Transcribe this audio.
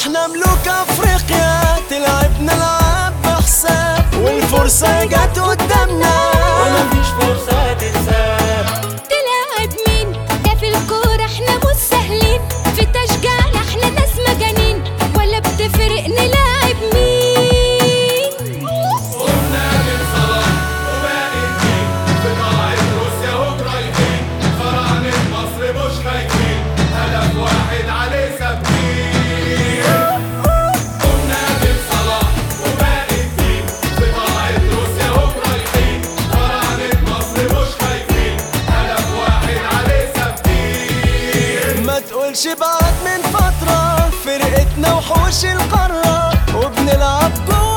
احنا ملوك افريقيا تلعب نلعب بحساب والفرصة جت قدامنا ومفيش فرصة تتساب تلاعب مين ده في الكورة احنا مش سهلين في تشجيعنا احنا ناس مجانين ولا بتفرق نلاعب مين قمنا من صلاح وباقي الدين في طلعت روسيا ورايحين فراعنة مصر مش خايفين هدف واحد عليه ثابتين قمنا من صلاح وباقي الدين في طلعت روسيا ورايحين فراعنة مصر مش خايفين هدف واحد عليه ثابتين ما تقولش بعد من فترة فرقتنا وحوش القارة وبنلعب جوه